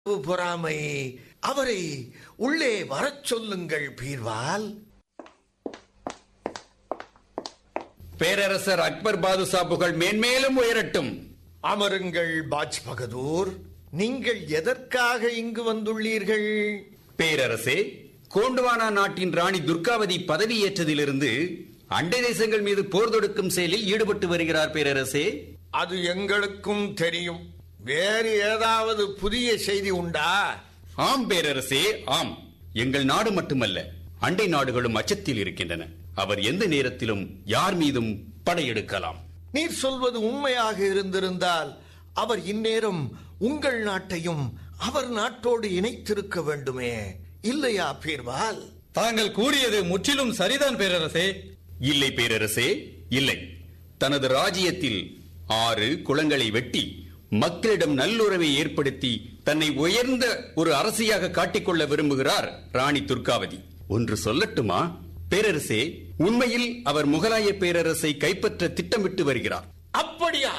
பொறாமை அவரை உள்ளே வரச் சொல்லுங்கள் பீர்வால் பேரரசர் அக்பர் பாதுஷா புகழ் மேன்மேலும் உயரட்டும் அமருங்கள் பாஜ் பகதூர் நீங்கள் எதற்காக இங்கு வந்துள்ளீர்கள் பேரரசே கோண்டுவானா நாட்டின் ராணி துர்காவதி பதவியேற்றதிலிருந்து அண்டை தேசங்கள் மீது போர் தொடுக்கும் செயலில் ஈடுபட்டு வருகிறார் பேரரசே அது எங்களுக்கும் தெரியும் வேறு ஏதாவது புதிய செய்தி உண்டா ஆம் பேரரசே ஆம் எங்கள் நாடு மட்டுமல்ல அண்டை நாடுகளும் அச்சத்தில் இருக்கின்றன அவர் எந்த நேரத்திலும் யார் மீதும் படையெடுக்கலாம் நீர் சொல்வது உண்மையாக இருந்திருந்தால் அவர் இந்நேரம் உங்கள் நாட்டையும் அவர் நாட்டோடு இணைத்திருக்க வேண்டுமே இல்லையா பீர்வால் தாங்கள் கூறியது முற்றிலும் சரிதான் பேரரசே இல்லை பேரரசே இல்லை தனது ராஜ்யத்தில் ஆறு குளங்களை வெட்டி மக்களிடம் நல்லுறவை ஏற்படுத்தி தன்னை உயர்ந்த ஒரு அரசியாக காட்டிக்கொள்ள விரும்புகிறார் ராணி துர்காவதி ஒன்று சொல்லட்டுமா பேரரசே உண்மையில் அவர் முகலாய பேரரசை கைப்பற்ற திட்டமிட்டு வருகிறார் அப்படியா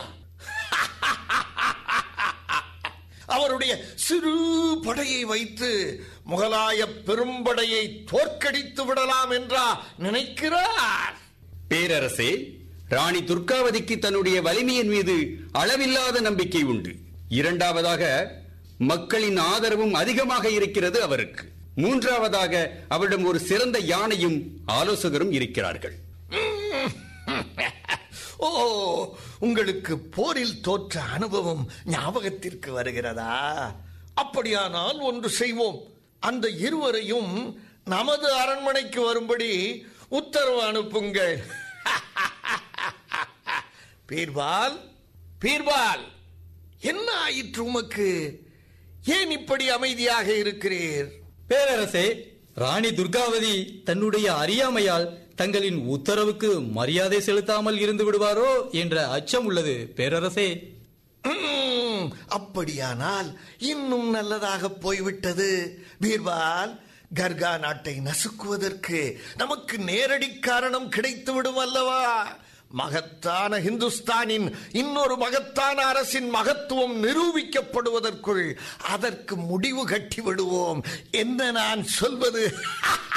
அவருடைய சிறு படையை வைத்து முகலாய பெரும்படையை தோற்கடித்து விடலாம் என்றா நினைக்கிறார் பேரரசே ராணி துர்காவதிக்கு தன்னுடைய வலிமையின் மீது அளவில்லாத நம்பிக்கை உண்டு இரண்டாவதாக மக்களின் ஆதரவும் அதிகமாக இருக்கிறது அவருக்கு மூன்றாவதாக அவரிடம் ஒரு சிறந்த யானையும் ஆலோசகரும் இருக்கிறார்கள் ஓ உங்களுக்கு போரில் தோற்ற அனுபவம் ஞாபகத்திற்கு வருகிறதா அப்படியானால் ஒன்று செய்வோம் அந்த இருவரையும் நமது அரண்மனைக்கு வரும்படி உத்தரவு அனுப்புங்கள் பீர்பால் பீர்பால் என்ன ஆயிற்று உமக்கு ஏன் இப்படி அமைதியாக இருக்கிறீர் பேரரசே ராணி துர்காவதி தன்னுடைய அறியாமையால் தங்களின் உத்தரவுக்கு மரியாதை செலுத்தாமல் இருந்து விடுவாரோ என்ற அச்சம் உள்ளது பேரரசே ம்ம், அப்படியானால் இன்னும் நல்லதாக போய்விட்டது பீர்பால் கர்கா நாட்டை நசுக்குவதற்கு நமக்கு நேரடி காரணம் கிடைத்து விடும் அல்லவா மகத்தான ஹிந்துஸ்தானின் இன்னொரு மகத்தான அரசின் மகத்துவம் நிரூபிக்கப்படுவதற்குள் அதற்கு முடிவு கட்டி விடுவோம் என்ன நான் சொல்வது